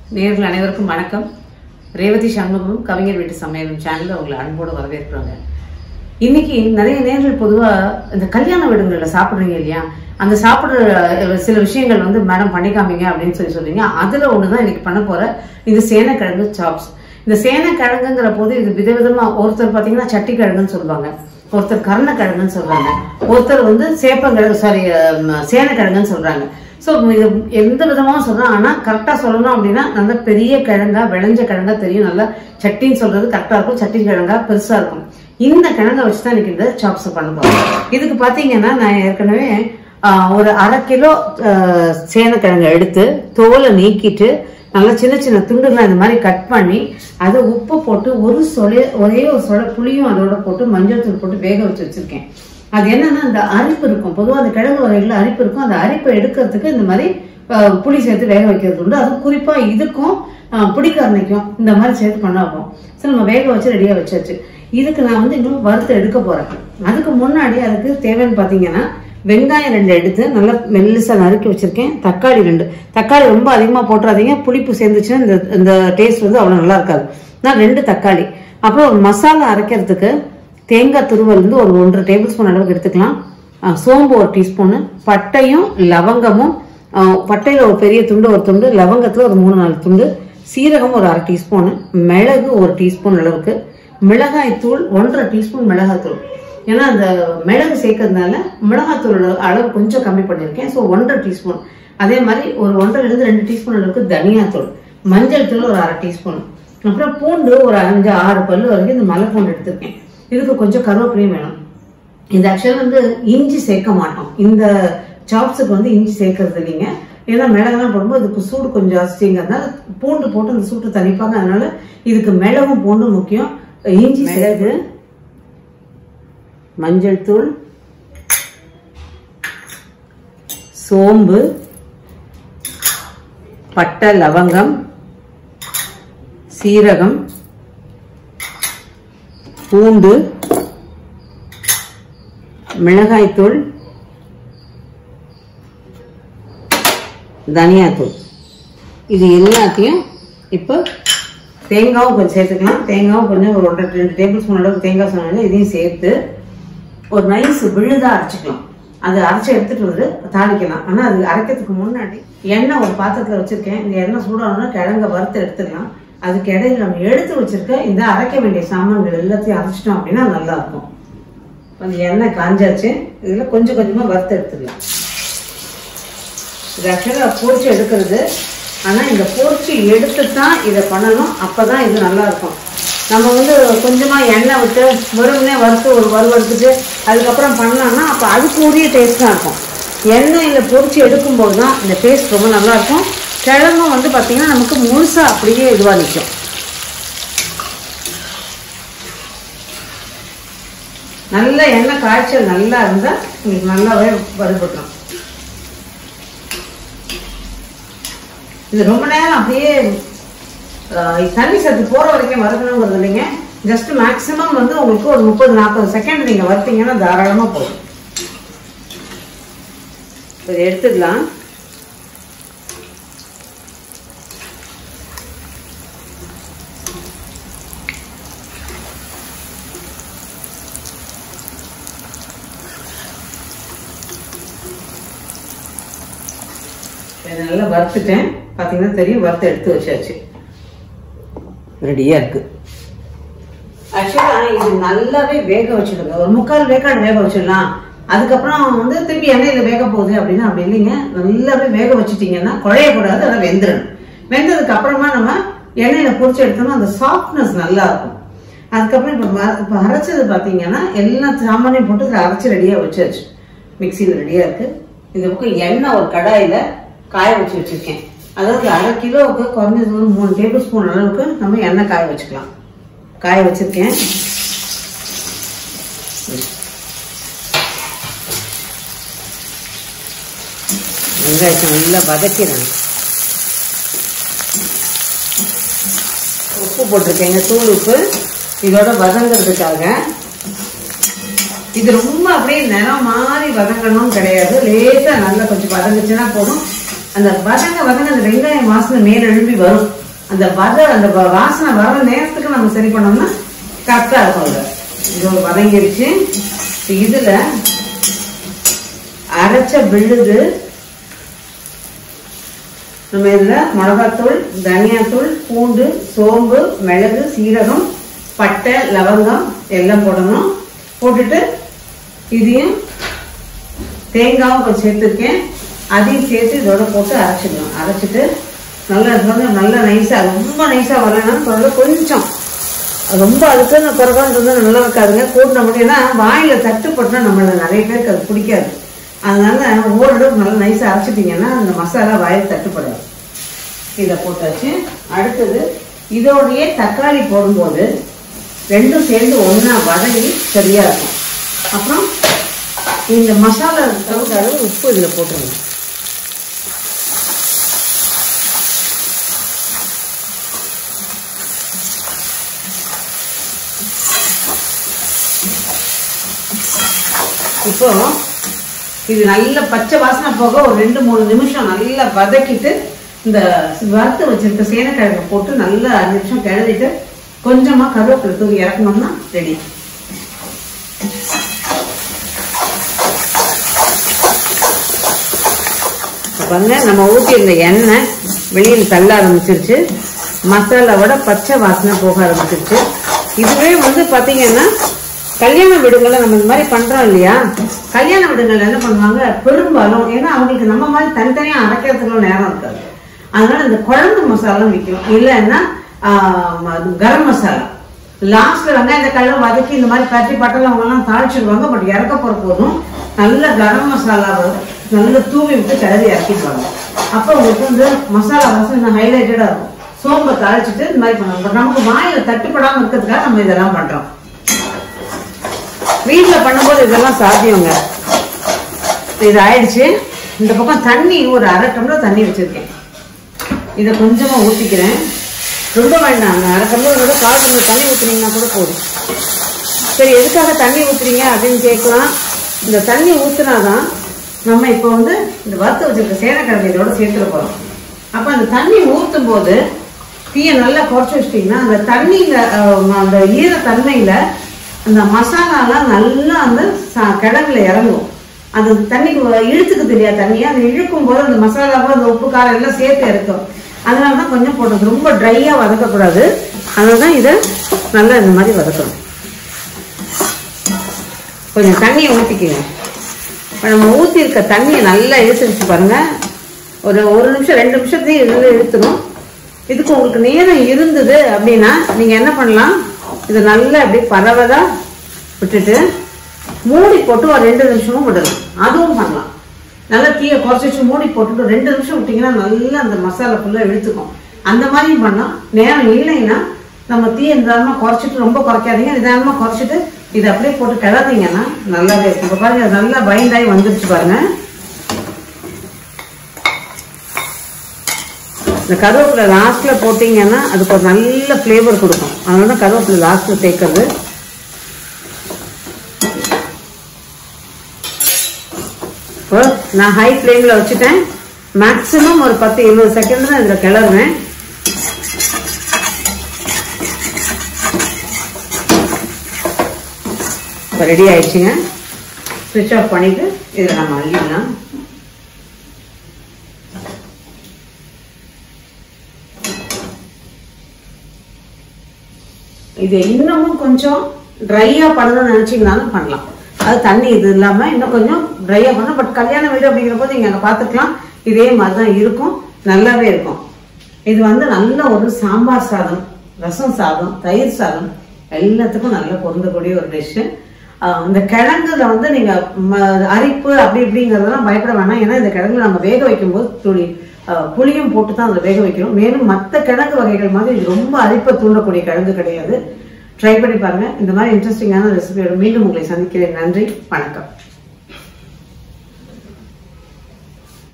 நேர்கள் அனைவருக்கும் வணக்கம் ரேவதி சண்முகமும் கவிஞர் வீட்டு சமையலும் சேனல்ல உங்களை அன்போடு வரவேற்கிறாங்க இன்னைக்கு நிறைய நேர்கள் பொதுவா இந்த கல்யாண வீடுகள்ல சாப்பிடுறீங்க இல்லையா அந்த சாப்பிடுற அஹ், சில விஷயங்கள் வந்து மேடம் பண்ணிக்காமீங்க அப்படின்னு சொல்லி சொல்றீங்க அதுல ஒண்ணுதான் இன்னைக்கு பண்ண போற இது சேனக்கிழங்கு சாப்ஸ் இந்த சேனக்கிழங்குங்கிற போது இது விதவிதமா ஒருத்தர் பாத்தீங்கன்னா சட்டி கிழங்குன்னு சொல்லுவாங்க ஒருத்தர் கருணக்கிழங்குன்னு சொல்றாங்க ஒருத்தர் வந்து சேப்பங்கிழங்கு சாரி சேனக்கிழங்குன்னு சொல்றாங்க ஸோ இது எந்த விதமாக சொல்றோம் ஆனா கரெக்டா சொல்லணும் அப்படின்னா நல்ல பெரிய கிழங்கா விளைஞ்ச கிழங்கா தெரியும் நல்லா சட்டின்னு சொல்றது கரெக்டா இருக்கும் சட்டி கிழங்கா பெருசா இருக்கும் இந்த கிழங்கை வச்சு தான் இன்னைக்கு இந்த சாப்ஸ் பண்ண போறோம் இதுக்கு பாத்தீங்கன்னா நான் ஏற்கனவே ஆஹ், ஒரு அரை கிலோ ஆஹ், சேனக்கிழங்கை எடுத்து தோலை நீக்கிட்டு நல்லா சின்ன சின்ன துண்டுகளை இந்த மாதிரி கட் பண்ணி அதை உப்பு போட்டு ஒரு சொல ஒரே ஒரு சொல புளியும் அதோட போட்டு மஞ்சள் தூள் போட்டு வேக வச்சு வச்சிருக்கேன் அது என்னன்னா அந்த அரிப்பு இருக்கும் பொதுவாக அந்த கிழங்கு வகைகளில் அரிப்பு இருக்கும் அந்த அரிப்பை எடுக்கிறதுக்கு இந்த மாதிரி அஹ், புளி சேர்த்து வேக வைக்கிறது உண்டு அது குறிப்பா இதுக்கும் அஹ், புளிக்கரணைக்கும் இந்த மாதிரி சேர்த்து பண்ணாகும் சரி நம்ம வேக வச்சு ரெடியா வச்சாச்சு இதுக்கு நான் வந்து இன்னும் வறுத்து எடுக்க போறேன் அதுக்கு முன்னாடி அதுக்கு தேவைன்னு பாத்தீங்கன்னா வெங்காயம் ரெண்டு எடுத்து நல்லா மெல்லிசா நறுக்கி வச்சிருக்கேன் தக்காளி ரெண்டு தக்காளி ரொம்ப அதிகமா போட்டுறாதீங்க புளிப்பு சேர்ந்துச்சுன்னா இந்த இந்த டேஸ்ட் வந்து அவ்வளவு நல்லா இருக்காது நான் ரெண்டு தக்காளி அப்புறம் ஒரு மசாலா அரைக்கிறதுக்கு தேங்காய் துருவல் வந்து ஒரு ஒன்றரை டேபிள் ஸ்பூன் அளவுக்கு எடுத்துக்கலாம் அஹ் சோம்பு ஒரு டீஸ்பூனு பட்டையும் லவங்கமும் அஹ் பட்டையில ஒரு பெரிய துண்டு ஒரு துண்டு லவங்கத்துல ஒரு மூணு நாலு துண்டு சீரகம் ஒரு அரை டீஸ்பூனு மிளகு ஒரு டீஸ்பூன் அளவுக்கு மிளகாய் தூள் ஒன்றரை டீஸ்பூன் மிளகாய் தூள் ஏன்னா அந்த மிளகு சேர்க்கறதுனால மிளகாத்தூளோட அளவு கொஞ்சம் கம்மி பண்ணியிருக்கேன் ஸோ ஒன்றரை டீஸ்பூன் அதே மாதிரி ஒரு ஒன்றரைலேருந்து ரெண்டு டீஸ்பூன் அளவுக்கு தனியாத்தூள் மஞ்சள் தூள் ஒரு அரை டீஸ்பூன் அப்புறம் பூண்டு ஒரு அஞ்சு ஆறு பல்லு வரைக்கும் இந்த மலை பூண்டு எடுத்திருக்கேன் இதுக்கு கொஞ்சம் கருவேப்பிலையும் வேணும் இது ஆக்சுவலாக வந்து இஞ்சி சேர்க்க மாட்டோம் இந்த சாப்ஸுக்கு வந்து இஞ்சி சேர்க்கறது இல்லைங்க ஏன்னா மிளகெல்லாம் போடும்போது இதுக்கு சூடு கொஞ்சம் ஜாஸ்திங்கிறதுனால பூண்டு போட்டு அந்த சூட்டை தணிப்பாங்க அதனால இதுக்கு மிளகும் பூண்டும் முக்கியம் இஞ்சி மிளகு மஞ்சள் தூள் சோம்பு பட்டை லவங்கம் சீரகம் பூண்டு மிளகாய்த்தூள் தனியாத்தூள் இது எல்லாத்தையும் இப்போ தேங்காவும் கொஞ்சம் சேர்த்துக்கலாம் தேங்காவும் கொஞ்சம் ஒரு ஒன்றரை ரெண்டு டேபிள் ஸ்பூன் அளவுக்கு தேங்காய் சொன்னாங்க இதையும் சேர்த்து ஒரு நைஸ் விழுதா அரைச்சிக்கலாம் அது அரைச்சி எடுத்துட்டு வந்து தாளிக்கலாம் ஆனால் அது அரைக்கிறதுக்கு முன்னாடி எண்ணெய் ஒரு பாத்திரத்தில் வச்சிருக்கேன் இந்த எண்ணெய் சூடானா கிழங்க வறுத்து எடுத்துக்கலாம் அதுக்கு இடையில நம்ம எடுத்து வச்சிருக்க இந்த அரைக்க வேண்டிய சாமான்கள் எல்லாத்தையும் அரைச்சிட்டோம் அப்படின்னா நல்லா இருக்கும் கொஞ்சம் எண்ணெய் காஞ்சாச்சு இதில் கொஞ்சம் கொஞ்சமாக வறுத்து எடுத்துக்கலாம் இது ஆக்சுவலாக பொரிச்சு எடுக்கிறது ஆனால் இந்த பொரிச்சு எடுத்து தான் இதை பண்ணணும் அப்போ தான் இது நல்லா இருக்கும் நம்ம வந்து கொஞ்சமாக எண்ணெய் விட்டு வெறுமனே வறுத்து ஒரு வறுவறுத்துட்டு அதுக்கப்புறம் பண்ணோம்னா அப்போ அதுக்கு உரிய டேஸ்ட் தான் இருக்கும் எண்ணெயில் பொரிச்சு எடுக்கும்போது தான் இந்த டேஸ்ட் ரொம்ப நல்லா இருக்கும் கிழங்கும் வந்து பார்த்திங்கன்னா நமக்கு முழுசாக அப்படியே இதுவாக நிற்கும் நல்ல எண்ணெய் காய்ச்சல் நல்லா இருந்தால் உங்களுக்கு நல்லாவே வறுபட்டுரும் இது ரொம்ப நேரம் அப்படியே அஹ், தண்ணி சத்து போற வரைக்கும் வறுக்கணுங்கிறது இல்லைங்க ஜஸ்ட் மேக்ஸிமம் வந்து உங்களுக்கு ஒரு முப்பது நாற்பது செகண்ட் நீங்க வறுத்தீங்கன்னா தாராளமா போதும் இதை எடுத்துக்கலாம் இதை நல்லா வறுத்துட்டேன் பார்த்தீங்கன்னா தெரியும் வறுத்து எடுத்து வச்சாச்சு ரெடியா இருக்கு ஆக்சுவலா இது நல்லாவே வேக வச்சிடுங்க ஒரு முக்கால் வேக்காடு வேக வச்சிடலாம் அதுக்கப்புறம் வந்து திருப்பி எண்ணெயில வேக போகுது அப்படின்னா அப்படி இல்லைங்க நல்லாவே வேக வச்சிட்டீங்கன்னா குழையக்கூடாது அதை வெந்துடணும் வெந்ததுக்கு அப்புறமா நம்ம எண்ணெயில பொரிச்சு எடுத்தோம்னா அந்த சாஃப்ட்னஸ் நல்லா இருக்கும் அதுக்கப்புறம் இப்போ ம- இப்போ அரைச்சது பார்த்தீங்கன்னா எல்லா சாமானையும் போட்டு இதில் அரைச்சி ரெடியாக வச்சாச்சு மிக்சியில் ரெடியாக இருக்கு இந்த பக்கம் எண்ணெய் ஒரு கடாயில் காய வச்சு வச்சிருக்கேன் அதாவது அரை கிலோவுக்கு குறைஞ்சது ஒரு மூணு டேபிள் ஸ்பூன் அளவுக்கு நம்ம எண்ணெய் காய வச்சுக்கலாம் காய வச்சிருக்கேன் வெங்காயத்தை நல்லா வதக்கிறேன் உப்பு போட்டிருக்கேங்க தூள் உப்பு இதோட வதங்கிறதுக்காக இது ரொம்ப அப்படியே நிறம் மாதிரி வதங்கணும்னு கிடையாது லேசா நல்லா கொஞ்சம் வதங்குச்சுன்னா போதும் அந்த வதங்க வதங்க அந்த வெங்காயம் வாசனை மேல எழும்பி வரும் அந்த வத அந்த வ- வாசனை வர நேரத்துக்கு நம்ம சரி பண்ணோம்னா கரெக்டா இருக்கும் அது இது வதங்கிருச்சு இப்ப இதுல அரைச்ச விழுது நம்ம இதுல மிளகாத்தூள் தனியாத்தூள் பூண்டு சோம்பு மிளகு சீரகம் பட்டை லவங்கம் எல்லாம் போடணும் போட்டுட்டு இதையும் தேங்காவும் கொஞ்சம் சேர்த்துருக்கேன் அதையும் சேர்த்து இதோட போட்டு அரைச்சிடணும் அரைச்சிட்டு நல்லா இது வந்து நல்லா நைஸா ரொம்ப நைஸா வரலன்னா பரவாயில்ல கொஞ்சம் ரொம்ப அதுக்கு குறைவாக இருந்தால் நல்லா இருக்காதுங்க கூட்டின முடியும் ஏன்னா வாயில தட்டுப்பட்டா நம்மள நிறைய பேருக்கு அது பிடிக்காது அதனால ஓரளவுக்கு நல்லா நைஸா அரைச்சிட்டிங்கன்னா அந்த மசாலா வாயில் தட்டுப்படாது இதை போட்டாச்சு அடுத்தது இதோடயே தக்காளி போடும்போது ரெண்டும் சேர்ந்து ஒண்ணா வதங்கி சரியா இருக்கும் அப்புறம் இந்த மசாலா தவிர்க்க அளவு உப்பு இதில் போட்டுருங்க இப்போ இது நல்ல பச்சை வாசனை போக ஒரு ரெண்டு மூணு நிமிஷம் நல்லா வதக்கிட்டு இந்த வறுத்து வச்சிருக்க சேனக்கிழங்கு போட்டு நல்லா அஞ்சு நிமிஷம் கிளறிட்டு கொஞ்சமா கருவேப்பிலை தூவி இறக்கணும்னா ரெடி பாருங்க நம்ம ஊற்றியிருந்த எண்ணெய் வெளியில் தள்ள ஆரம்பிச்சிருச்சு மசாலாவோட பச்சை வாசனை போக ஆரம்பிச்சிருச்சு இதுவே வந்து பாத்தீங்கன்னா கல்யாண வீடுகளில் நம்ம இந்த மாதிரி பண்றோம் இல்லையா கல்யாண வீடுகளில் என்ன பண்ணுவாங்க பெரும்பாலும் ஏன்னா அவங்களுக்கு நம்ம மாதிரி தனித்தனியா அரைக்கிறதுக்குள்ள நேரம் இருக்காது அதனால இந்த குழம்பு மசாலா விற்கும் இல்லைன்னா ஆஹ், அது கரம் மசாலா லாஸ்ட்ல வெங்காயத்தை கல்ல வதக்கி இந்த மாதிரி பட்டி பட்டல அவங்க எல்லாம் தாளிச்சிடுவாங்க பட் இறக்க போற போதும் நல்ல கரம் மசாலாவை நல்ல தூவி விட்டு கிளறி இறக்கிடுவாங்க அப்போ உங்களுக்கு வந்து மசாலா வாசம் ஹைலைட்டடா இருக்கும் சோம்பை தாளிச்சிட்டு இந்த மாதிரி பண்ணுவாங்க பட் நமக்கு வாயில தட்டுப்படாம இருக்கிறதுக்காக நம்ம இதெல்லாம் பண்றோம் வீட்டுல பண்ணும்போது இதெல்லாம் சாத்தியங்க இது ஆயிடுச்சு இந்த பக்கம் தண்ணி ஒரு அரை டம்ளர் தண்ணி வச்சிருக்கேன் இதை கொஞ்சமா ஊத்திக்கிறேன் ரொம்ப வேண்டாம் அரை டம்ளரோட கால் டம்ளர் தண்ணி ஊத்துனீங்கன்னா கூட போதும் சரி எதுக்காக தண்ணி ஊத்துறீங்க அப்படின்னு கேட்கலாம் இந்த தண்ணி ஊத்துனாதான் நம்ம இப்போ வந்து இந்த வறுத்து வச்சிருக்க சேனக்கிழங்கு இதோட சேர்த்துட போறோம் அப்ப அந்த தண்ணி ஊத்தும் போது தீயை நல்லா குறைச்சி வச்சிட்டீங்கன்னா அந்த தண்ணியில அஹ், அந்த ஈர தன்மையில அந்த மசாலாலாம் நல்லா அந்த ச- கிழங்குல இறங்கும் அந்த தண்ணி இழுத்துக்குது இல்லையா தண்ணியை அது இழுக்கும் போது அந்த மசாலாவும் அந்த உப்பு காரம் எல்லாம் சேர்த்து இறக்கும் அதனால தான் கொஞ்சம் போட்டது ரொம்ப ட்ரையா வதக்கக்கூடாது அதனால தான் இதை நல்லா இந்த மாதிரி வதக்கணும் கொஞ்சம் தண்ணியை ஊற்றிக்கங்க இப்போ நம்ம ஊற்றிருக்க தண்ணியை நல்லா இழுத்துருச்சு பாருங்க ஒரு ஒரு நிமிஷம் ரெண்டு நிமிஷத்தையும் இதில் இழுத்துரும் இதுக்கு உங்களுக்கு நேரம் இருந்தது அப்படின்னா நீங்கள் என்ன பண்ணலாம் இதை நல்லா அப்படியே பரவதா விட்டுட்டு மூடி போட்டு ஒரு ரெண்டு நிமிஷமும் விடலாம் அதுவும் பண்ணலாம் நல்லா தீயை குறைச்சி வச்சு மூடி போட்டுட்டு ரெண்டு நிமிஷம் விட்டீங்கன்னா நல்லா அந்த மசாலா ஃபுல்லாக இழுத்துக்கும் அந்த மாதிரியும் பண்ணலாம் நேரம் இல்லைன்னா நம்ம தீயை நிதானமாக குறைச்சிட்டு ரொம்ப குறைக்காதீங்க நிதானமாக குறைச்சிட்டு இதை அப்படியே போட்டு கிளறீங்கன்னா நல்லாவே இருக்கும் இப்போ பாருங்க அது நல்லா பைண்டாகி வந்துருச்சு பாருங்க இந்த கருவேப்பிலை லாஸ்ட்ல போட்டீங்கன்னா அதுக்கு ஒரு நல்ல ஃப்ளேவர் கொடுக்கும் அதனால தான் கருவேப்பிலை லாஸ்ட்ல சேர்க்கறது இப்போ நான் ஹை ஃப்ளேமில் வச்சுட்டேன் மேக்ஸிமம் ஒரு பத்து இருபது செகண்ட் தான் இதில் கிளறுவேன் இப்போ ரெடி ஆயிடுச்சுங்க ஸ்விட்ச் ஆஃப் பண்ணிட்டு இதில் நம்ம அள்ளிடலாம் இது இன்னமும் கொஞ்சம் ட்ரையா பண்ணணும்னு நினைச்சீங்கனாலும் பண்ணலாம் அது தண்ணி இது இல்லாம இன்னும் கொஞ்சம் ட்ரையா பண்ணணும் பட் கல்யாண வீடு அப்படிங்கிற போது நீங்க அங்க பாத்துக்கலாம் இதே மாதிரி தான் இருக்கும் நல்லாவே இருக்கும் இது வந்து நல்ல ஒரு சாம்பார் சாதம் ரசம் சாதம் தயிர் சாதம் எல்லாத்துக்கும் நல்ல பொருந்தக்கூடிய ஒரு டிஷ்ஷு இந்த கிழங்குல வந்து நீங்க ம- அரிப்பு அப்படி இப்படிங்கிறதெல்லாம் பயப்பட வேணாம் ஏன்னா இந்த கிழங்குல நம்ம வேக வைக்கும்போது துளி அஹ், புளியும் போட்டு தான் அதில் வேக வைக்கிறோம் மேலும் மற்ற கிழங்கு வகைகள் மாதிரி இது ரொம்ப அரிப்பை தூண்டக்கூடிய கிழங்கு கிடையாது ட்ரை பண்ணி பாருங்க இந்த மாதிரி இன்ட்ரெஸ்டிங்கான ரெசிபியோட மீண்டும் உங்களை சந்திக்கிறேன் நன்றி வணக்கம்